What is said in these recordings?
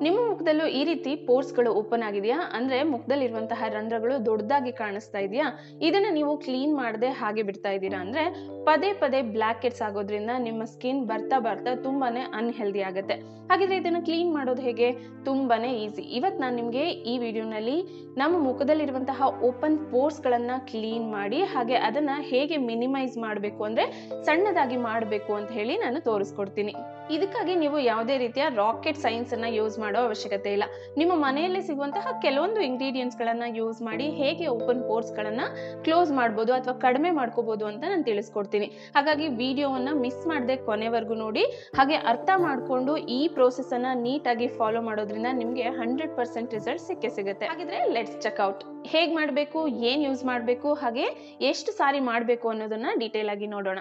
ನಿಮ್ಮ ಮುಖದಲ್ಲೂ ಈ ರೀತಿ ಪೋರ್ಸ್ಗಳು ಓಪನ್ ಆಗಿದೆಯಾ ಅಂದ್ರೆ ಮುಖದಲ್ಲಿರುವಂತಹ ರಂಧ್ರಗಳು ದೊಡ್ಡದಾಗಿ ಕಾಣಿಸ್ತಾ ಇದೆಯಾ ಇದನ್ನ ನೀವು ಕ್ಲೀನ್ ಮಾಡದೆ ಹಾಗೆ ಬಿಡ್ತಾ ಇದ್ದೀರಾ ಅಂದ್ರೆ ಪದೇ ಪದೇ ಬ್ಲ್ಯಾಕ್ ಹೆಡ್ಸ್ ಆಗೋದ್ರಿಂದ ನಿಮ್ಮ ಸ್ಕಿನ್ ಬರ್ತಾ ಬರ್ತಾ ತುಂಬಾನೇ ಅನ್ಹೆಲ್ದಿ ಆಗುತ್ತೆ ಹಾಗಿದ್ರೆ ಇದನ್ನ ಕ್ಲೀನ್ ಮಾಡೋದು ಹೇಗೆ ತುಂಬಾನೇ ಈಸಿ ಇವತ್ತು ನಾನು ನಿಮಗೆ ಈ ವಿಡಿಯೋನಲ್ಲಿ ನಮ್ಮ ಮುಖದಲ್ಲಿರುವಂತಹ ಓಪನ್ ಪೋರ್ಸ್ಗಳನ್ನ ಕ್ಲೀನ್ ಮಾಡಿ ಹಾಗೆ ಅದನ್ನ ಹೇಗೆ ಮಿನಿಮೈಸ್ ಮಾಡಬೇಕು ಅಂದ್ರೆ ಸಣ್ಣದಾಗಿ ಮಾಡಬೇಕು ಅಂತ ಹೇಳಿ ನಾನು ತೋರಿಸ್ಕೊಡ್ತೀನಿ ಇದಕ್ಕಾಗಿ ನೀವು ಯಾವುದೇ ರೀತಿಯ ರಾಕೆಟ್ ಸೈನ್ಸ್ ಅನ್ನ ಯೂಸ್ ಮಾಡೋ ಅವಶ್ಯಕತೆ ಇಲ್ಲ ನಿಮ್ಮ ಮನೆಯಲ್ಲಿ ಸಿಗುವಂತಹ ಕೆಲವೊಂದು ಇಂಗ್ರೀಡಿಯೆಂಟ್ಸ್ ಗಳನ್ನ ಯೂಸ್ ಮಾಡಿ ಹೇಗೆ ಓಪನ್ ಪೋರ್ಸ್ ಗಳನ್ನ ಕ್ಲೋಸ್ ಮಾಡ್ಬೋದು ಅಥವಾ ಕಡಿಮೆ ಮಾಡ್ಕೋಬಹುದು ಅಂತ ನಾನು ತಿಳಿಸ್ಕೊಡ್ತೀನಿ ಹಾಗಾಗಿ ವಿಡಿಯೋವನ್ನ ಮಿಸ್ ಮಾಡದೆ ಕೊನೆವರೆಗೂ ನೋಡಿ ಹಾಗೆ ಅರ್ಥ ಮಾಡಿಕೊಂಡು ಈ ಪ್ರೋಸೆಸ್ ಅನ್ನ ನೀಟಾಗಿ ಫಾಲೋ ಮಾಡೋದ್ರಿಂದ ನಿಮಗೆ ಹಂಡ್ರೆಡ್ ಪರ್ಸೆಂಟ್ ರಿಸಲ್ಟ್ ಸಿಕ್ಕೇ ಸಿಗುತ್ತೆ ಹಾಗಿದ್ರೆ ಲೆಟ್ಸ್ ಚೆಕ್ಔಟ್ ಹೇಗ್ ಮಾಡಬೇಕು ಏನ್ ಯೂಸ್ ಮಾಡಬೇಕು ಹಾಗೆ ಎಷ್ಟು ಸಾರಿ ಮಾಡಬೇಕು ಅನ್ನೋದನ್ನ ಡೀಟೇಲ್ ಆಗಿ ನೋಡೋಣ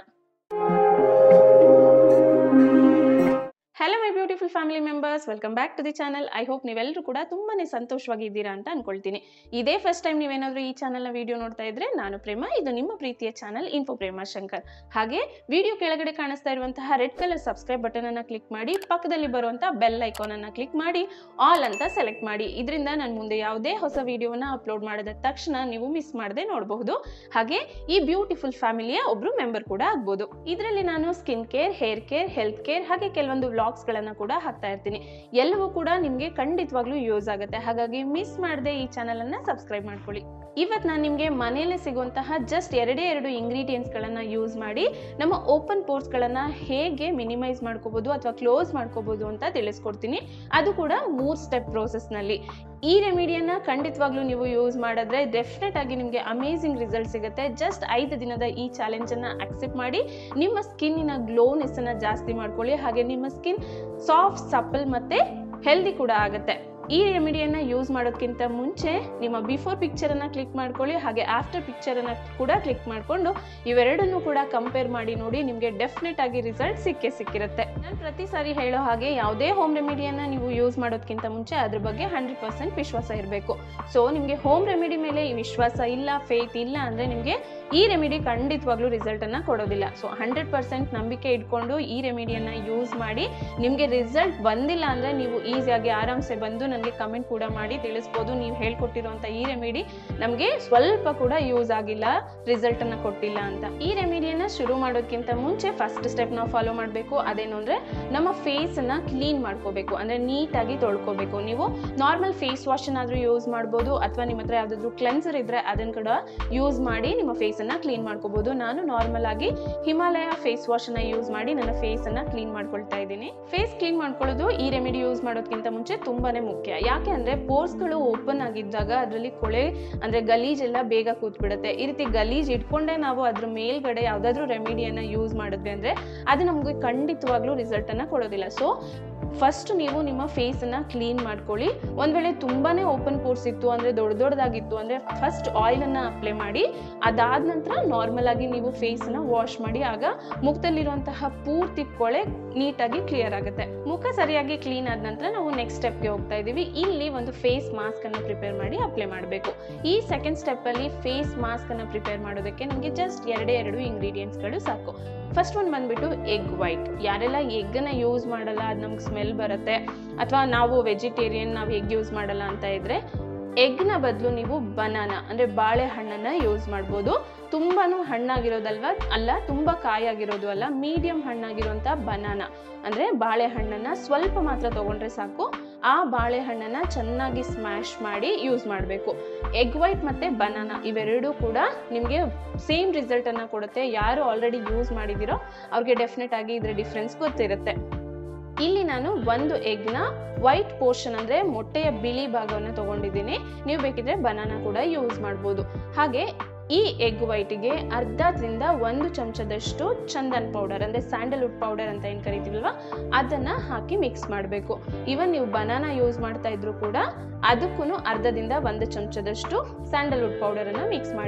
hello my beautiful family members welcome back to the channel I hope ನೀವೆಲ್ಲರೂ ಕೂಡ ತುಂಬಾನೇ ಸಂತೋಷವಾಗಿ ಇದ್ದೀರಾ ಅಂತ ಅನ್ಕೊಳ್ತೀನಿ ಇದೇ ಫಸ್ಟ್ ಟೈಮ್ ನೀವೇನಾದರೂ ಈ ಚಾನಲ್ನ ವಿಡಿಯೋ ನೋಡ್ತಾ ಇದ್ರೆ ನಾನು ಪ್ರೇಮ ಇದು ನಿಮ್ಮ ಪ್ರೀತಿಯ ಚಾನಲ್ ಇನ್ಫೋ ಪ್ರೇಮ ಶಂಕರ್ ಹಾಗೆ ವಿಡಿಯೋ ಕೆಳಗಡೆ ಕಾಣಿಸ್ತಾ ಇರುವಂತಹ ರೆಡ್ ಕಲರ್ ಸಬ್ಸ್ಕ್ರೈಬ್ ಬಟನ್ ಅನ್ನ ಕ್ಲಿಕ್ ಮಾಡಿ ಪಕ್ಕದಲ್ಲಿ ಬರುವಂತಹ ಬೆಲ್ ಐಕಾನ್ ಅನ್ನ ಕ್ಲಿಕ್ ಮಾಡಿ ಆಲ್ ಅಂತ ಸೆಲೆಕ್ಟ್ ಮಾಡಿ ಇದರಿಂದ ನಾನು ಮುಂದೆ ಯಾವುದೇ ಹೊಸ ವಿಡಿಯೋನ ಅಪ್ಲೋಡ್ ಮಾಡಿದ ತಕ್ಷಣ ನೀವು ಮಿಸ್ ಮಾಡದೆ ನೋಡಬಹುದು ಹಾಗೆ ಈ ಬ್ಯೂಟಿಫುಲ್ ಫ್ಯಾಮಿಲಿಯ ಒಬ್ರು ಮೆಂಬರ್ ಕೂಡ ಆಗ್ಬೋದು ಇದರಲ್ಲಿ ನಾನು skin care hair care health care ಹಾಗೆ ಕೆಲವೊಂದು ವ್ಲಾಗ್ಸ್ ಗಳನ್ನ ಕೂಡ ಹಾಕ್ತಾ ಇರ್ತೀನಿ ಎಲ್ಲವೂ ಕೂಡ ನಿಮ್ಗೆ ಖಂಡಿತವಾಗ್ಲೂ ಯೂಸ್ ಆಗುತ್ತೆ ಹಾಗಾಗಿ ಮಿಸ್ ಮಾಡದೆ ಈ ಚಾನಲ್ ಅನ್ನ ಸಬ್ಸ್ಕ್ರೈಬ್ ಮಾಡ್ಕೊಳ್ಳಿ ಇವತ್ತು ನಾನು ನಿಮಗೆ ಮನೆಯಲ್ಲೇ ಸಿಗುವಂತಹ ಜಸ್ಟ್ ಎರಡೇ ಎರಡು ಇಂಗ್ರೀಡಿಯೆಂಟ್ಸ್ ಗಳನ್ನ ಯೂಸ್ ಮಾಡಿ ನಮ್ಮ ಓಪನ್ ಪೋರ್ಟ್ಸ್ ಗಳನ್ನ ಹೇಗೆ ಮಿನಿಮೈಸ್ ಮಾಡ್ಕೋಬಹುದು ಅಥವಾ ಕ್ಲೋಸ್ ಮಾಡ್ಕೋಬಹುದು ಅಂತ ತಿಳಿಸ್ಕೊಡ್ತೀನಿ ಅದು ಕೂಡ ಮೂರ್ ಸ್ಟೆಪ್ ಪ್ರೋಸೆಸ್ ನಲ್ಲಿ ಈ ರೆಮಿಡಿಯನ್ನ ಖಂಡಿತವಾಗ್ಲೂ ನೀವು ಯೂಸ್ ಮಾಡಿದ್ರೆ ಡೆಫಿನೆಟ್ ಆಗಿ ನಿಮಗೆ ಅಮೇಸಿಂಗ್ ರಿಸಲ್ಟ್ ಸಿಗುತ್ತೆ ಜಸ್ಟ್ ಐದು ದಿನದ ಈ ಚಾಲೆಂಜ್ ಅನ್ನ ಅಕ್ಸೆಪ್ಟ್ ಮಾಡಿ ನಿಮ್ಮ ಸ್ಕಿನ್ನಿನ ಗ್ಲೋನೆಸ್ ಅನ್ನ ಜಾಸ್ತಿ ಮಾಡ್ಕೊಳ್ಳಿ ಹಾಗೆ ನಿಮ್ಮ ಸ್ಕಿನ್ ಸಾಫ್ಟ್ ಸಪಲ್ ಮತ್ತೆ ಹೆಲ್ದಿ ಕೂಡ ಆಗುತ್ತೆ ಈ ರೆಮಿಡಿಯನ್ನ ಯೂಸ್ ಮಾಡೋದಕ್ಕಿಂತ ಮುಂಚೆ ನಿಮ್ಮ ಬಿಫೋರ್ ಪಿಕ್ಚರನ್ನು ಕ್ಲಿಕ್ ಮಾಡ್ಕೊಳ್ಳಿ ಹಾಗೆ ಆಫ್ಟರ್ ಪಿಕ್ಚರನ್ನು ಕೂಡ ಕ್ಲಿಕ್ ಮಾಡಿಕೊಂಡು ಇವೆರಡನ್ನು ಕೂಡ ಕಂಪೇರ್ ಮಾಡಿ ನೋಡಿ ನಿಮಗೆ ಡೆಫಿನೆಟ್ ಆಗಿ ರಿಸಲ್ಟ್ ಸಿಕ್ಕೇ ಸಿಕ್ಕಿರುತ್ತೆ ನಾನು ಪ್ರತಿ ಸಾರಿ ಹೇಳೋ ಹಾಗೆ ಯಾವುದೇ ಹೋಮ್ ರೆಮಿಡಿಯನ್ನ ನೀವು ಯೂಸ್ ಮಾಡೋದಕ್ಕಿಂತ ಮುಂಚೆ ಅದ್ರ ಬಗ್ಗೆ ಹಂಡ್ರೆಡ್ ಪರ್ಸೆಂಟ್ ವಿಶ್ವಾಸ ಇರಬೇಕು ಸೊ ನಿಮಗೆ ಹೋಮ್ ರೆಮಿಡಿ ಮೇಲೆ ಈ ವಿಶ್ವಾಸ ಇಲ್ಲ ಫೇತ್ ಇಲ್ಲ ಅಂದರೆ ನಿಮಗೆ ಈ ರೆಮಿಡಿ ಖಂಡಿತವಾಗ್ಲೂ ರಿಸಲ್ಟನ್ನು ಕೊಡೋದಿಲ್ಲ ಸೊ ಹಂಡ್ರೆಡ್ ಪರ್ಸೆಂಟ್ ನಂಬಿಕೆ ಇಟ್ಕೊಂಡು ಈ ರೆಮಿಡಿಯನ್ನು ಯೂಸ್ ಮಾಡಿ ನಿಮಗೆ ರಿಸಲ್ಟ್ ಬಂದಿಲ್ಲ ಅಂದರೆ ನೀವು ಈಸಿಯಾಗಿ ಆರಾಮ್ಸೆ ಬಂದು ನನಗೆ ಕಮೆಂಟ್ ಕೂಡ ಮಾಡಿ ತಿಳಿಸ್ಬೋದು ನೀವು ಹೇಳ್ಕೊಟ್ಟಿರುವಂಥ ಈ ರೆಮಿಡಿ ನಮಗೆ ಸ್ವಲ್ಪ ಕೂಡ ಯೂಸ್ ಆಗಿಲ್ಲ ರಿಸಲ್ಟನ್ನು ಕೊಟ್ಟಿಲ್ಲ ಅಂತ ಈ ರೆಮಿಡಿಯನ್ನು ಶುರು ಮಾಡೋದಕ್ಕಿಂತ ಮುಂಚೆ ಫಸ್ಟ್ ಸ್ಟೆಪ್ ನಾವು ಫಾಲೋ ಮಾಡಬೇಕು ಅದೇನು ಅಂದರೆ ನಮ್ಮ ಫೇಸನ್ನು ಕ್ಲೀನ್ ಮಾಡ್ಕೋಬೇಕು ಅಂದರೆ ನೀಟಾಗಿ ತೊಳ್ಕೊಬೇಕು ನೀವು ನಾರ್ಮಲ್ ಫೇಸ್ ವಾಶನ್ನಾದರೂ ಯೂಸ್ ಮಾಡ್ಬೋದು ಅಥವಾ ನಿಮ್ಮ ಹತ್ರ ಯಾವುದಾದ್ರೂ ಕ್ಲೆನ್ಸರ್ ಇದ್ದರೆ ಅದನ್ನು ಕೂಡ ಯೂಸ್ ಮಾಡಿ ನಿಮ್ಮ ಫೇಸನ್ನು ಕ್ಲೀನ್ ಮಾಡ್ಕೋಬೋದು ನಾನು ನಾರ್ಮಲ್ ಆಗಿ ಹಿಮಾಲಯ ಫೇಸ್ ವಾಶನ್ನು ಯೂಸ್ ಮಾಡಿ ನನ್ನ ಫೇಸನ್ನು ಕ್ಲೀನ್ ಮಾಡ್ಕೊಳ್ತಾ ಇದ್ದೀನಿ ಫೇಸ್ ಕ್ಲೀನ್ ಮಾಡ್ಕೊಳ್ಳೋದು ಈ ರೆಮಿಡಿ ಯೂಸ್ ಮಾಡೋದಕ್ಕಿಂತ ಮುಂಚೆ ತುಂಬಾನೇ ಮುಖ್ಯ ಯಾಕೆ ಅಂದರೆ ಪೋರ್ಸ್ಗಳು ಓಪನ್ ಆಗಿದ್ದಾಗ ಅದರಲ್ಲಿ ಕೊಳೆ ಅಂದರೆ ಗಲೀಜೆಲ್ಲ ಬೇಗ ಕೂತ್ಬಿಡುತ್ತೆ ಈ ರೀತಿ ಗಲೀಜ್ ಇಟ್ಕೊಂಡೇ ನಾವು ಅದ್ರ ಮೇಲ್ಗಡೆ ಯಾವುದಾದ್ರೂ ರೆಮಿಡಿಯನ್ನು ಯೂಸ್ ಮಾಡಿದ್ವಿ ಅಂದರೆ ಅದು ನಮಗೆ ಖಂಡಿತವಾಗ್ಲೂ ರಿಸಲ್ಟನ್ನು ಕೊಡೋದಿಲ್ಲ ಸೊ ಫಸ್ಟ್ ನೀವು ನಿಮ್ಮ ಫೇಸನ್ನು ಕ್ಲೀನ್ ಮಾಡ್ಕೊಳ್ಳಿ ಒಂದು ವೇಳೆ ತುಂಬಾ ಓಪನ್ ಪೋರ್ಸ್ ಇತ್ತು ಅಂದರೆ ದೊಡ್ಡ ದೊಡ್ಡದಾಗಿತ್ತು ಅಂದರೆ ಫಸ್ಟ್ ಆಯಿಲನ್ನು ಅಪ್ಲೈ ಮಾಡಿ ಅದಾದ ನಂತರ ನಾರ್ಮಲ್ ಆಗಿ ನೀವು ಫೇಸನ್ನು ವಾಶ್ ಮಾಡಿ ಆಗ ಮುಖದಲ್ಲಿರುವಂತಹ ಪೂರ್ತಿ ಕೊಳೆ ನೀಟಾಗಿ ಕ್ಲಿಯರ್ ಆಗುತ್ತೆ ಮುಖ ಸರಿಯಾಗಿ ಕ್ಲೀನ್ ಆದ ನಂತರ ನಾವು ನೆಕ್ಸ್ಟ್ ಸ್ಟೆಪ್ಗೆ ಹೋಗ್ತಾ ಇದ್ದೀವಿ ಇಲ್ಲಿ ಒಂದು ಫೇಸ್ ಮಾಸ್ಕ್ ಅನ್ನು ಪ್ರಿಪೇರ್ ಮಾಡಿ ಅಪ್ಲೈ ಮಾಡಬೇಕು ಈ ಸೆಕೆಂಡ್ ಸ್ಟೆಪ್ಪಲ್ಲಿ ಫೇಸ್ ಮಾಸ್ಕ್ ಅನ್ನು ಪ್ರಿಪೇರ್ ಮಾಡೋದಕ್ಕೆ ನಮಗೆ ಜಸ್ಟ್ ಎರಡೇ ಎರಡು ಇಂಗ್ರೀಡಿಯೆಂಟ್ಸ್ಗಳು ಸಾಕು ಫಸ್ಟ್ ಒಂದು ಬಂದ್ಬಿಟ್ಟು ಎಗ್ ವೈಟ್ ಯಾರೆಲ್ಲ ಎಗ್ಗನ್ನ ಯೂಸ್ ಮಾಡಲ್ಲ ಅದು ನಮ್ಗೆ ಸ್ಮೆಲ್ ಬರುತ್ತೆ ಅಥವಾ ನಾವು ವೆಜಿಟೇರಿಯನ್ ನಾವು ಎಗ್ ಯೂಸ್ ಮಾಡಲ್ಲ ಅಂತ ಇದ್ರೆ ಎಗ್ನ ಬದಲು ನೀವು ಬನಾನ ಅಂದರೆ ಬಾಳೆಹಣ್ಣನ್ನು ಯೂಸ್ ಮಾಡ್ಬೋದು ತುಂಬಾ ಹಣ್ಣಾಗಿರೋದಲ್ವ ಅಲ್ಲ ತುಂಬ ಕಾಯಾಗಿರೋದು ಅಲ್ಲ ಮೀಡಿಯಂ ಹಣ್ಣಾಗಿರುವಂಥ ಬನಾನ ಅಂದರೆ ಬಾಳೆಹಣ್ಣನ್ನು ಸ್ವಲ್ಪ ಮಾತ್ರ ತೊಗೊಂಡ್ರೆ ಸಾಕು ಆ ಬಾಳೆಹಣ್ಣನ್ನು ಚೆನ್ನಾಗಿ ಸ್ಮ್ಯಾಶ್ ಮಾಡಿ ಯೂಸ್ ಮಾಡಬೇಕು ಎಗ್ ವೈಟ್ ಮತ್ತು ಬನಾನ ಇವೆರಡೂ ಕೂಡ ನಿಮಗೆ ಸೇಮ್ ರಿಸಲ್ಟನ್ನು ಕೊಡುತ್ತೆ ಯಾರು ಆಲ್ರೆಡಿ ಯೂಸ್ ಮಾಡಿದ್ದೀರೋ ಅವ್ರಿಗೆ ಡೆಫಿನೆಟ್ ಆಗಿ ಇದರ ಡಿಫ್ರೆನ್ಸ್ ಗೊತ್ತಿರುತ್ತೆ ಇಲ್ಲಿ ನಾನು ಒಂದು ಎಗ್ನ ವೈಟ್ ಪೋರ್ಷನ್ ಅಂದರೆ ಮೊಟ್ಟೆಯ ಬಿಳಿ ಭಾಗವನ್ನು ತಗೊಂಡಿದ್ದೀನಿ ನೀವು ಬೇಕಿದ್ರೆ ಬನಾನ ಕೂಡ ಯೂಸ್ ಮಾಡ್ಬೋದು ಹಾಗೆ ಈ ಎಗ್ ವೈಟಿಗೆ ಅರ್ಧದಿಂದ ಒಂದು ಚಮಚದಷ್ಟು ಚಂದನ್ ಪೌಡರ್ ಅಂದರೆ ಸ್ಯಾಂಡಲ್ವುಡ್ ಪೌಡರ್ ಅಂತ ಏನು ಕರಿತೀವಲ್ವ ಅದನ್ನು ಹಾಕಿ ಮಿಕ್ಸ್ ಮಾಡಬೇಕು ಇವನ್ ನೀವು ಬನಾನಾ ಯೂಸ್ ಮಾಡ್ತಾ ಇದ್ರು ಕೂಡ ಅದಕ್ಕೂ ಅರ್ಧದಿಂದ ಒಂದು ಚಮಚದಷ್ಟು ಸ್ಯಾಂಡಲ್ವುಡ್ ಪೌಡರನ್ನು ಮಿಕ್ಸ್ ಮಾಡಿ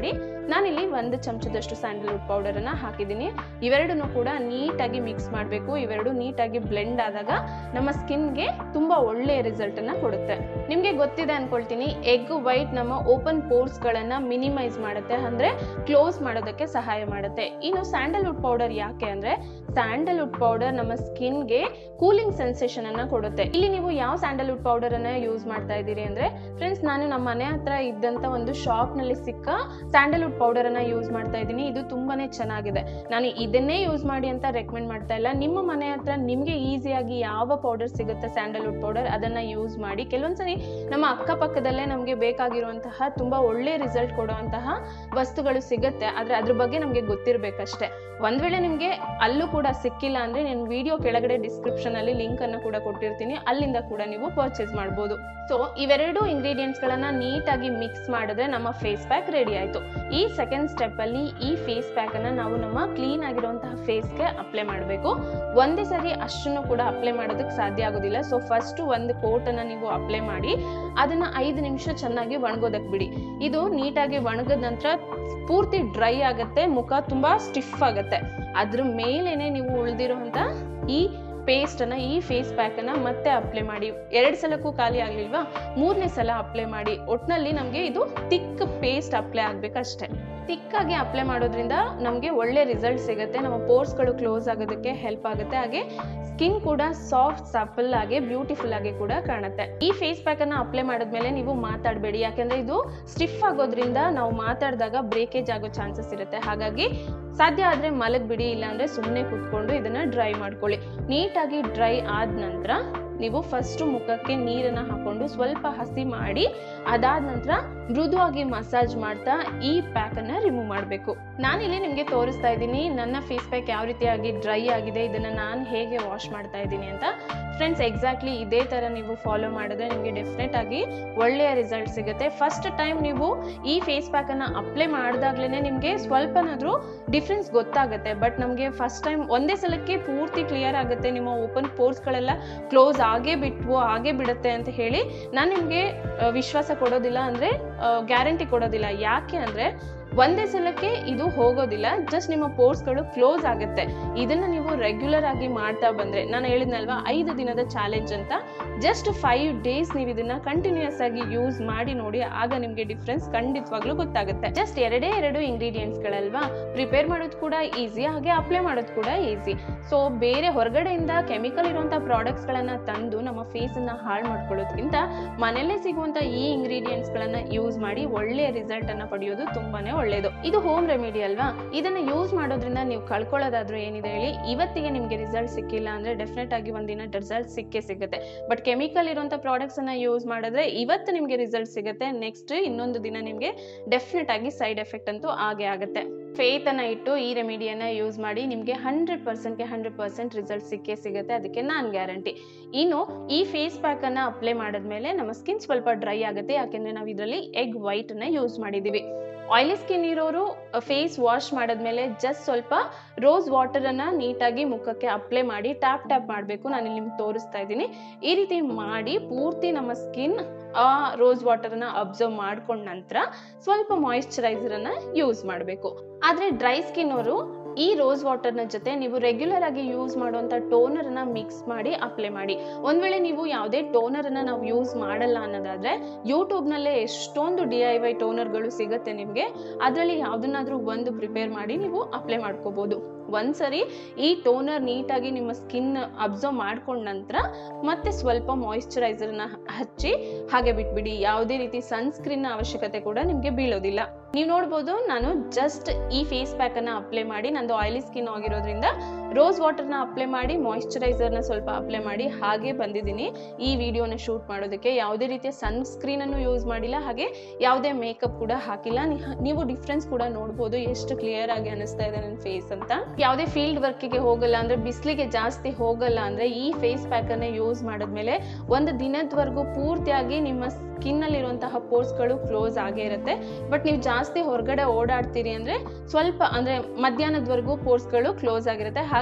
ನಾನಿಲ್ಲಿ ಒಂದು ಚಮಚದಷ್ಟು ಸ್ಯಾಂಡಲ್ವುಡ್ ಪೌಡರನ್ನು ಹಾಕಿದ್ದೀನಿ ಇವೆರಡನ್ನು ಕೂಡ ನೀಟಾಗಿ ಮಿಕ್ಸ್ ಮಾಡಬೇಕು ಇವೆರಡು ನೀಟಾಗಿ ಬ್ಲೆಂಡ್ ಆದಾಗ ನಮ್ಮ ಸ್ಕಿನ್ಗೆ ತುಂಬ ಒಳ್ಳೆಯ ರಿಸಲ್ಟನ್ನು ಕೊಡುತ್ತೆ ನಿಮಗೆ ಗೊತ್ತಿದೆ ಅನ್ಕೊಳ್ತೀನಿ ಎಗ್ ವೈಟ್ ನಮ್ಮ ಓಪನ್ ಪೋರ್ಸ್ಗಳನ್ನು ಮಿನಿಮೈಸ್ ಮಾಡುತ್ತೆ ಅಂದರೆ ಕ್ಲೋಸ್ ಮಾಡೋದಕ್ಕೆ ಸಹಾಯ ಮಾಡುತ್ತೆ ಇನ್ನು ಸ್ಯಾಂಡಲ್ವುಡ್ ಪೌಡರ್ ಯಾಕೆ ಅಂದರೆ ಸ್ಯಾಂಡಲ್ವುಡ್ ಪೌಡರ್ ನಮ್ಮ ಸ್ಕಿನ್ಗೆ ಕೂಲಿಂಗ್ ಸೆನ್ಸೇಷನ್ ಅನ್ನ ಕೊಡುತ್ತೆ ಇಲ್ಲಿ ನೀವು ಯಾವ ಸ್ಯಾಂಡಲ್ವುಡ್ ಪೌಡರ್ ಅನ್ನ ಯೂಸ್ ಮಾಡ್ತಾ ಇದ್ದೀರಿ ಅಂದ್ರೆ ಫ್ರೆಂಡ್ಸ್ ನಾನು ನಮ್ಮ ಮನೆ ಹತ್ರ ಇದ್ದಂತ ಒಂದು ಶಾಪ್ ನಲ್ಲಿ ಸಿಕ್ಕ ಸ್ಯಾಂಡಲ್ವುಡ್ ಪೌಡರ್ ಅನ್ನ ಯೂಸ್ ಮಾಡ್ತಾ ಇದ್ದೀನಿ ಇದು ತುಂಬಾನೇ ಚೆನ್ನಾಗಿದೆ ನಾನು ಇದನ್ನೇ ಯೂಸ್ ಮಾಡಿ ಅಂತ ರೆಕಮೆಂಡ್ ಮಾಡ್ತಾ ಇಲ್ಲ ನಿಮ್ಮ ಮನೆ ಹತ್ರ ನಿಮ್ಗೆ ಈಸಿಯಾಗಿ ಯಾವ ಪೌಡರ್ ಸಿಗುತ್ತೆ ಸ್ಯಾಂಡಲ್ವುಡ್ ಪೌಡರ್ ಅದನ್ನ ಯೂಸ್ ಮಾಡಿ ಕೆಲವೊಂದ್ಸರಿ ನಮ್ಮ ಅಕ್ಕಪಕ್ಕದಲ್ಲೇ ನಮಗೆ ಬೇಕಾಗಿರುವಂತಹ ತುಂಬಾ ಒಳ್ಳೆ ರಿಸಲ್ಟ್ ಕೊಡುವಂತಹ ವಸ್ತುಗಳು ಸಿಗುತ್ತೆ ಆದ್ರೆ ಅದ್ರ ಬಗ್ಗೆ ನಮಗೆ ಗೊತ್ತಿರಬೇಕಷ್ಟೇ ಒಂದ್ ವೇಳೆ ನಿಮಗೆ ಅಲ್ಲೂ ಕೂಡ ಸಿಕ್ಕಿಲ್ಲ ಅಂದ್ರೆ ನಾನು ವಿಡಿಯೋ ಕೆಳಗಡೆ ಡಿಸ್ಕ್ರಿಪ್ಷನ್ ಅಲ್ಲಿ ಲಿಂಕ್ ಅನ್ನು ಕೂಡ ಕೊಟ್ಟಿರ್ತೀನಿ ಅಲ್ಲಿಂದ ಕೂಡ ನೀವು ಪರ್ಚೇಸ್ ಮಾಡಬಹುದು ಸೊ ಇವೆರಡು ಇಂಗ್ರೀಡಿಯೆಂಟ್ಸ್ ಗಳನ್ನ ನೀಟಾಗಿ ಮಿಕ್ಸ್ ಮಾಡಿದ್ರೆ ನಮ್ಮ ಫೇಸ್ ಪ್ಯಾಕ್ ರೆಡಿ ಆಯ್ತು ಈ ಸೆಕೆಂಡ್ ಸ್ಟೆಪ್ ಅಲ್ಲಿ ಈ ಫೇಸ್ ಪ್ಯಾಕ್ ಅನ್ನ ನಾವು ನಮ್ಮ ಕ್ಲೀನ್ ಆಗಿರುವಂತಹ ಫೇಸ್ಗೆ ಅಪ್ಲೈ ಮಾಡಬೇಕು ಒಂದೇ ಸರಿ ಅಷ್ಟನ್ನು ಕೂಡ ಅಪ್ಲೈ ಮಾಡೋದಕ್ಕೆ ಸಾಧ್ಯ ಆಗೋದಿಲ್ಲ ಸೊ ಫಸ್ಟ್ ಒಂದು ಕೋಟ್ ಅನ್ನ ನೀವು ಅಪ್ಲೈ ಮಾಡಿ ಅದನ್ನ ಐದು ನಿಮಿಷ ಚೆನ್ನಾಗಿ ಒಣಗೋದಕ್ಕೆ ಬಿಡಿ ಇದು ನೀಟಾಗಿ ಒಣಗದ ನಂತರ ಪೂರ್ತಿ ಡ್ರೈ ಆಗುತ್ತೆ ಮುಖ ತುಂಬಾ ಸ್ಟಿಫ್ ಆಗುತ್ತೆ ಅದ್ರ ಮೇಲೇನೆ ನೀವು ಉಳಿದಿರುವಂತ ಈ ಪೇಸ್ಟ್ ಅನ್ನ ಈ ಫೇಸ್ ಪ್ಯಾಕ್ ಅನ್ನ ಮತ್ತೆ ಅಪ್ಲೈ ಮಾಡಿ ಎರಡು ಸಲಕ್ಕೂ ಖಾಲಿ ಆಗ್ಲಿಲ್ವಾ ಮೂರನೇ ಸಲ ಅಪ್ಲೈ ಮಾಡಿ ಒಟ್ನಲ್ಲಿ ನಮಗೆ ಇದು ತಿಕ್ ಪೇಸ್ಟ್ ಅಪ್ಲೈ ಆಗ್ಬೇಕಷ್ಟೇ ತಿಕ್ಕಾಗಿ ಅಪ್ಲೈ ಮಾಡೋದ್ರಿಂದ ನಮಗೆ ಒಳ್ಳೆ ರಿಸಲ್ಟ್ ಸಿಗುತ್ತೆ ನಮ್ಮ ಪೋರ್ಸ್ಗಳು ಕ್ಲೋಸ್ ಆಗೋದಕ್ಕೆ ಹೆಲ್ಪ್ ಆಗುತ್ತೆ ಹಾಗೆ ಸ್ಕಿನ್ ಕೂಡ ಸಾಫ್ಟ್ ಸಪಲ್ ಆಗಿ ಬ್ಯೂಟಿಫುಲ್ ಆಗಿ ಕೂಡ ಕಾಣುತ್ತೆ ಈ ಫೇಸ್ ಪ್ಯಾಕ್ ಅನ್ನ ಅಪ್ಲೈ ಮಾಡಿದ್ಮೇಲೆ ನೀವು ಮಾತಾಡಬೇಡಿ ಯಾಕಂದ್ರೆ ಇದು ಸ್ಟಿಫ್ ಆಗೋದ್ರಿಂದ ನಾವು ಮಾತಾಡಿದಾಗ ಬ್ರೇಕೇಜ್ ಆಗೋ ಚಾನ್ಸಸ್ ಇರುತ್ತೆ ಹಾಗಾಗಿ ಸಾಧ್ಯ ಆದ್ರೆ ಮಲಗ್ಬಿಡಿ ಇಲ್ಲಾಂದ್ರೆ ಸುಮ್ಮನೆ ಕೂತ್ಕೊಂಡು ಇದನ್ನ ಡ್ರೈ ಮಾಡ್ಕೊಳ್ಳಿ ನೀಟಾಗಿ ಡ್ರೈ ಆದ ನಂತರ ನೀವು ಫಸ್ಟ್ ಮುಖಕ್ಕೆ ನೀರನ್ನ ಹಾಕೊಂಡು ಸ್ವಲ್ಪ ಹಸಿ ಮಾಡಿ ಅದಾದ ನಂತರ ಮೃದುವಾಗಿ ಮಸಾಜ್ ಮಾಡ್ತಾ ಈ ಪ್ಯಾಕ್ ಅನ್ನ ರಿಮೂವ್ ಮಾಡಬೇಕು ನಾನಿಲ್ಲಿ ನಿಮಗೆ ತೋರಿಸ್ತಾ ಇದ್ದೀನಿ ನನ್ನ ಫೇಸ್ ಪ್ಯಾಕ್ ಯಾವ ರೀತಿಯಾಗಿ ಡ್ರೈ ಆಗಿದೆ ಇದನ್ನ ನಾನು ಹೇಗೆ ವಾಶ್ ಮಾಡ್ತಾ ಇದ್ದೀನಿ ಅಂತ ಫ್ರೆಂಡ್ಸ್ ಎಕ್ಸಾಕ್ಟ್ಲಿ ಇದೇ ತರ ನೀವು ಫಾಲೋ ಮಾಡಿದ್ರೆ ನಿಮಗೆ ಡೆಫಿನೆಟ್ ಆಗಿ ಒಳ್ಳೆಯ ರಿಸಲ್ಟ್ ಸಿಗುತ್ತೆ ಫಸ್ಟ್ ಟೈಮ್ ನೀವು ಈ ಫೇಸ್ ಪ್ಯಾಕ್ ಅನ್ನ ಅಪ್ಲೈ ಮಾಡಿದಾಗ್ಲೇ ನಿಮಗೆ ಸ್ವಲ್ಪನಾದ್ರೂ ಡಿಫ್ರೆನ್ಸ್ ಗೊತ್ತಾಗುತ್ತೆ ಬಟ್ ನಮಗೆ ಫಸ್ಟ್ ಟೈಮ್ ಒಂದೇ ಸಲಕ್ಕೆ ಪೂರ್ತಿ ಕ್ಲಿಯರ್ ಆಗುತ್ತೆ ನಿಮ್ಮ ಓಪನ್ ಪೋರ್ಸ್ಗಳೆಲ್ಲ ಕ್ಲೋಸ್ ಆಗೇ ಬಿಟ್ವು ಆಗೇ ಬಿಡುತ್ತೆ ಅಂತ ಹೇಳಿ ನಾನು ನಿಮಗೆ ವಿಶ್ವಾಸ ಕೊಡೋದಿಲ್ಲ ಅಂದರೆ ಗ್ಯಾರಂಟಿ ಕೊಡೋದಿಲ್ಲ ಯಾಕೆ ಅಂದರೆ ಒಂದೇ ಸಲಕ್ಕೆ ಇದು ಹೋಗೋದಿಲ್ಲ ಜಸ್ಟ್ ನಿಮ್ಮ ಪೋರ್ಸ್ಗಳು ಕ್ಲೋಸ್ ಆಗುತ್ತೆ ಇದನ್ನ ನೀವು ರೆಗ್ಯುಲರ್ ಆಗಿ ಮಾಡ್ತಾ ಬಂದ್ರೆ ನಾನು ಹೇಳಿದ್ನಲ್ವಾ ಐದು ದಿನದ ಚಾಲೆಂಜ್ ಅಂತ ಜಸ್ಟ್ ಫೈವ್ ಡೇಸ್ ನೀವು ಇದನ್ನ ಕಂಟಿನ್ಯೂಸ್ ಆಗಿ ಯೂಸ್ ಮಾಡಿ ನೋಡಿ ಆಗ ನಿಮಗೆ ಡಿಫ್ರೆನ್ಸ್ ಖಂಡಿತವಾಗ್ಲೂ ಗೊತ್ತಾಗುತ್ತೆ ಜಸ್ಟ್ ಎರಡೇ ಎರಡು ಇಂಗ್ರೀಡಿಯೆಂಟ್ಸ್ಗಳಲ್ವಾ ಪ್ರಿಪೇರ್ ಮಾಡೋದು ಕೂಡ ಈಸಿ ಹಾಗೆ ಅಪ್ಲೈ ಮಾಡೋದು ಕೂಡ ಈಸಿ ಸೊ ಬೇರೆ ಹೊರಗಡೆಯಿಂದ ಕೆಮಿಕಲ್ ಇರುವಂಥ ಪ್ರಾಡಕ್ಟ್ಸ್ಗಳನ್ನ ತಂದು ನಮ್ಮ ಫೇಸನ್ನ ಹಾಳು ಮಾಡ್ಕೊಳ್ಳೋದ್ಕಿಂತ ಮನೆಯಲ್ಲೇ ಸಿಗುವಂಥ ಈ ಇಂಗ್ರೀಡಿಯೆಂಟ್ಸ್ಗಳನ್ನ ಯೂಸ್ ಮಾಡಿ ಒಳ್ಳೆಯ ರಿಸಲ್ಟ್ ಅನ್ನ ಪಡೆಯೋದು ತುಂಬಾನೇ ಒಳ್ಳೆಯದು ಇದು ಹೋಮ್ ರೆಮಿಡಿ ಅಲ್ವಾ ಇದನ್ನ ಯೂಸ್ ಮಾಡೋದ್ರಿಂದ ನೀವು ಕಳ್ಕೊಳ್ಳೋದಾದ್ರೂ ಏನಿದೆ ಹೇಳಿ ಇವತ್ತಿಗೆ ನಿಮಗೆ ರಿಸಲ್ಟ್ ಸಿಕ್ಕಿಲ್ಲ ಅಂದ್ರೆ ಡೆಫಿನೆಟ್ ಆಗಿ ಒಂದಿನ ರಿಸಲ್ಟ್ ಸಿಕ್ಕೇ ಸಿಗುತ್ತೆ ಬಟ್ ಕೆಮಿಕಲ್ ಇರುವಂಥ ಪ್ರಾಡಕ್ಟ್ಸ್ ಅನ್ನ ಯೂಸ್ ಮಾಡಿದ್ರೆ ಇವತ್ತು ನಿಮಗೆ ರಿಸಲ್ಟ್ ಸಿಗುತ್ತೆ ನೆಕ್ಸ್ಟ್ ಇನ್ನೊಂದು ದಿನ ನಿಮಗೆ ಡೆಫಿನೆಟ್ ಆಗಿ ಸೈಡ್ ಎಫೆಕ್ಟ್ ಅಂತೂ ಆಗೇ ಆಗುತ್ತೆ ಫೇತ್ ಅನ್ನ ಇಟ್ಟು ಈ ರೆಮಿಡಿಯನ್ನ ಯೂಸ್ ಮಾಡಿ ನಿಮಗೆ ಹಂಡ್ರೆಡ್ ಪರ್ಸೆಂಟ್ಗೆ ಹಂಡ್ರೆಡ್ ಪರ್ಸೆಂಟ್ ರಿಸಲ್ಟ್ ಸಿಕ್ಕೇ ಸಿಗುತ್ತೆ ಅದಕ್ಕೆ ನಾನು ಗ್ಯಾರಂಟಿ ಇನ್ನು ಈ ಫೇಸ್ ಪ್ಯಾಕ್ ಅನ್ನ ಅಪ್ಲೈ ಮಾಡಿದ್ಮೇಲೆ ನಮ್ಮ ಸ್ಕಿನ್ ಸ್ವಲ್ಪ ಡ್ರೈ ಆಗುತ್ತೆ ಯಾಕೆಂದ್ರೆ ನಾವು ಇದರಲ್ಲಿ ಎಗ್ ವೈಟ್ ಅನ್ನ ಯೂಸ್ ಮಾಡಿದೀವಿ ಆಯಿಲಿ ಸ್ಕಿನ್ ಇರೋರು ಫೇಸ್ ವಾಶ್ ಮಾಡಿದ್ಮೇಲೆ ಜಸ್ಟ್ ಸ್ವಲ್ಪ ರೋಸ್ ವಾಟರನ್ನು ನೀಟಾಗಿ ಮುಖಕ್ಕೆ ಅಪ್ಲೈ ಮಾಡಿ ಟ್ಯಾಪ್ ಟ್ಯಾಪ್ ಮಾಡಬೇಕು ನಾನು ಇಲ್ಲಿ ನಿಮ್ಗೆ ತೋರಿಸ್ತಾ ಇದ್ದೀನಿ ಈ ರೀತಿ ಮಾಡಿ ಪೂರ್ತಿ ನಮ್ಮ ಸ್ಕಿನ್ ಆ ರೋಸ್ ವಾಟರನ್ನ ಅಬ್ಸರ್ವ್ ಮಾಡ್ಕೊಂಡ ನಂತರ ಸ್ವಲ್ಪ ಮಾಯಿಶ್ಚರೈಸರನ್ನು ಯೂಸ್ ಮಾಡಬೇಕು ಆದರೆ ಡ್ರೈ ಸ್ಕಿನ್ ಅವರು ಈ ರೋಸ್ ವಾಟರ್ನ ಜೊತೆ ನೀವು ರೆಗ್ಯುಲರ್ ಆಗಿ ಯೂಸ್ ಮಾಡುವಂಥ ಟೋನರನ್ನ ಮಿಕ್ಸ್ ಮಾಡಿ ಅಪ್ಲೈ ಮಾಡಿ ಒಂದ್ ವೇಳೆ ನೀವು ಯಾವುದೇ ಟೋನರನ್ನ ನಾವು ಯೂಸ್ ಮಾಡಲ್ಲ ಅನ್ನೋದಾದ್ರೆ ಯೂಟ್ಯೂಬ್ನಲ್ಲೇ ಎಷ್ಟೊಂದು ಡಿ ಐ ವೈ ಟೋನರ್ಗಳು ಸಿಗುತ್ತೆ ನಿಮಗೆ ಅದರಲ್ಲಿ ಯಾವುದನ್ನಾದ್ರೂ ಒಂದು ಪ್ರಿಪೇರ್ ಮಾಡಿ ನೀವು ಅಪ್ಲೈ ಮಾಡ್ಕೋಬಹುದು ಒಂದ್ಸರಿ ಈ ಟೋನರ್ ನೀಟಾಗಿ ನಿಮ್ಮ ಸ್ಕಿನ್ ಅಬ್ಸರ್ವ್ ಮಾಡ್ಕೊಂಡ ನಂತರ ಮತ್ತೆ ಸ್ವಲ್ಪ ಮಾಯಿಶ್ಚರೈಸರ್ನ ಹಚ್ಚಿ ಹಾಗೆ ಬಿಟ್ಬಿಡಿ ಯಾವುದೇ ರೀತಿ ಸನ್ಸ್ಕ್ರೀನ್ ಅವಶ್ಯಕತೆ ಕೂಡ ನಿಮಗೆ ಬೀಳೋದಿಲ್ಲ ನೀವು ನೋಡ್ಬೋದು ನಾನು ಜಸ್ಟ್ ಈ ಫೇಸ್ ಪ್ಯಾಕ್ ಅನ್ನ ಅಪ್ಲೈ ಮಾಡಿ ನಂದು ಆಯಿಲಿ ಸ್ಕಿನ್ ಆಗಿರೋದ್ರಿಂದ ರೋಸ್ ವಾಟರ್ನ ಅಪ್ಲೈ ಮಾಡಿ ಮಾಯಿಶ್ಚರೈಸರ್ನ ಸ್ವಲ್ಪ ಅಪ್ಲೈ ಮಾಡಿ ಹಾಗೆ ಬಂದಿದ್ದೀನಿ ಈ ವಿಡಿಯೋನ ಶೂಟ್ ಮಾಡೋದಕ್ಕೆ ಯಾವುದೇ ರೀತಿಯ ಸನ್ಸ್ಕ್ರೀನ್ ಅನ್ನು ಯೂಸ್ ಮಾಡಿಲ್ಲ ಹಾಗೆ ಯಾವುದೇ ಮೇಕಪ್ ಕೂಡ ಹಾಕಿಲ್ಲ ನಿ- ನೀವು ಡಿಫ್ರೆನ್ಸ್ ಕೂಡ ನೋಡ್ಬೋದು ಎಷ್ಟು ಕ್ಲಿಯರ್ ಆಗಿ ಅನಿಸ್ತಾ ಇದೆ ನನ್ನ ಫೇಸ್ ಅಂತ ಯಾವುದೇ ಫೀಲ್ಡ್ ವರ್ಕಿಗೆ ಹೋಗಲ್ಲ ಅಂದ್ರೆ ಬಿಸಿಲಿಗೆ ಜಾಸ್ತಿ ಹೋಗಲ್ಲ ಅಂದ್ರೆ ಈ ಫೇಸ್ ಪ್ಯಾಕ್ ಅನ್ನ ಯೂಸ್ ಮಾಡಿದ್ಮೇಲೆ ಒಂದು ದಿನದವರೆಗೂ ಪೂರ್ತಿಯಾಗಿ ನಿಮ್ಮ ಸ್ಕಿನ್ ಅಲ್ಲಿರುವಂತಹ ಪೋರ್ಸ್ಗಳು ಕ್ಲೋಸ್ ಆಗೇ ಇರುತ್ತೆ ಬಟ್ ನೀವು ಜಾಸ್ತಿ ಹೊರಗಡೆ ಓಡಾಡ್ತೀರಿ ಅಂದ್ರೆ ಸ್ವಲ್ಪ ಅಂದ್ರೆ ಮಧ್ಯಾಹ್ನದವರೆಗೂ ಪೋರ್ಸ್ಗಳು ಕ್ಲೋಸ್ ಆಗಿರುತ್ತೆ ಹಾಗೆ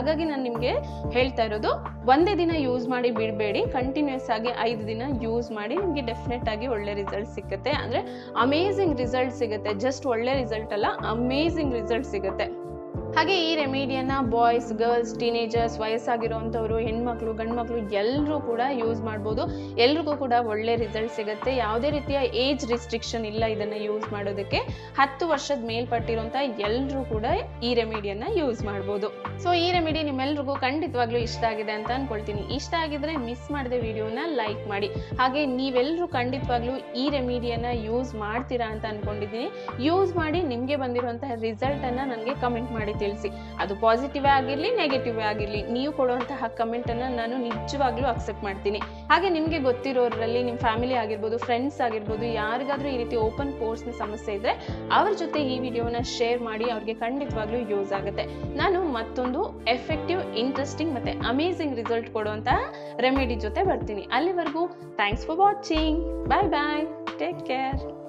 ಹಾಗಾಗಿ ನಾನು ನಿಮಗೆ ಹೇಳ್ತಾ ಇರೋದು ಒಂದೇ ದಿನ ಯೂಸ್ ಮಾಡಿ ಬಿಡಬೇಡಿ ಕಂಟಿನ್ಯೂಸ್ ಆಗಿ ಐದು ದಿನ ಯೂಸ್ ಮಾಡಿ ನಿಮಗೆ ಡೆಫಿನೆಟ್ ಆಗಿ ಒಳ್ಳೆ ರಿಸಲ್ಟ್ ಸಿಗುತ್ತೆ ಅಂದರೆ ಅಮೇಝಿಂಗ್ ರಿಸಲ್ಟ್ ಸಿಗುತ್ತೆ ಜಸ್ಟ್ ಒಳ್ಳೆ ರಿಸಲ್ಟ್ ಅಲ್ಲ ಅಮೇಝಿಂಗ್ ರಿಸಲ್ಟ್ ಸಿಗುತ್ತೆ ಹಾಗೆ ಈ ರೆಮಿಡಿಯನ್ನ ಬಾಯ್ಸ್ ಗರ್ಲ್ಸ್ ಟೀನೇಜರ್ಸ್ ವಯಸ್ಸಾಗಿರೋವಂಥವ್ರು ಹೆಣ್ಮಕ್ಳು ಗಂಡ್ಮಕ್ಳು ಎಲ್ಲರೂ ಕೂಡ ಯೂಸ್ ಮಾಡ್ಬೋದು ಎಲ್ರಿಗೂ ಕೂಡ ಒಳ್ಳೆ ರಿಸಲ್ಟ್ ಸಿಗುತ್ತೆ ಯಾವುದೇ ರೀತಿಯ ಏಜ್ ರಿಸ್ಟ್ರಿಕ್ಷನ್ ಇಲ್ಲ ಇದನ್ನು ಯೂಸ್ ಮಾಡೋದಕ್ಕೆ ಹತ್ತು ವರ್ಷದ ಮೇಲ್ಪಟ್ಟಿರೋಂಥ ಎಲ್ಲರೂ ಕೂಡ ಈ ರೆಮಿಡಿಯನ್ನ ಯೂಸ್ ಮಾಡ್ಬೋದು ಸೊ ಈ ರೆಮಿಡಿ ನಿಮ್ಮೆಲ್ರಿಗೂ ಖಂಡಿತವಾಗ್ಲೂ ಇಷ್ಟ ಆಗಿದೆ ಅಂತ ಅನ್ಕೊಳ್ತೀನಿ ಇಷ್ಟ ಆಗಿದ್ರೆ ಮಿಸ್ ಮಾಡದೆ ವಿಡಿಯೋನ ಲೈಕ್ ಮಾಡಿ ಹಾಗೆ ನೀವೆಲ್ಲರೂ ಖಂಡಿತವಾಗ್ಲೂ ಈ ರೆಮಿಡಿಯನ್ನ ಯೂಸ್ ಮಾಡ್ತೀರಾ ಅಂತ ಅನ್ಕೊಂಡಿದ್ದೀನಿ ಯೂಸ್ ಮಾಡಿ ನಿಮಗೆ ಬಂದಿರುವಂತಹ ರಿಸಲ್ಟನ್ನು ನನಗೆ ಕಮೆಂಟ್ ಮಾಡಿ ತಿಳಿಸಿ ಅದು ಪಾಸಿಟಿವ್ ಆಗಿರಲಿ ನೆಗೆಟಿವ್ ಆಗಿರಲಿ ನೀವು ಕೊಡುವಂತಹ ಕಮೆಂಟನ್ನು ನಾನು ನಿಜವಾಗ್ಲೂ ಅಕ್ಸೆಪ್ಟ್ ಮಾಡ್ತೀನಿ ಹಾಗೆ ನಿಮಗೆ ಗೊತ್ತಿರೋರಲ್ಲಿ ನಿಮ್ಮ ಫ್ಯಾಮಿಲಿ ಆಗಿರ್ಬೋದು ಫ್ರೆಂಡ್ಸ್ ಆಗಿರ್ಬೋದು ಯಾರಿಗಾದ್ರೂ ಈ ರೀತಿ ಓಪನ್ ಪೋರ್ಸ್ನ ಸಮಸ್ಯೆ ಇದ್ದರೆ ಅವ್ರ ಜೊತೆ ಈ ವಿಡಿಯೋನ ಶೇರ್ ಮಾಡಿ ಅವ್ರಿಗೆ ಖಂಡಿತವಾಗ್ಲೂ ಯೂಸ್ ಆಗುತ್ತೆ ನಾನು ಮತ್ತೊಂದು ಎಫೆಕ್ಟಿವ್ ಇಂಟ್ರೆಸ್ಟಿಂಗ್ ಮತ್ತು ಅಮೇಝಿಂಗ್ ರಿಸಲ್ಟ್ ಕೊಡುವಂತಹ ರೆಮಿಡಿ ಜೊತೆ ಬರ್ತೀನಿ ಅಲ್ಲಿವರೆಗೂ thanks for watching bye bye take care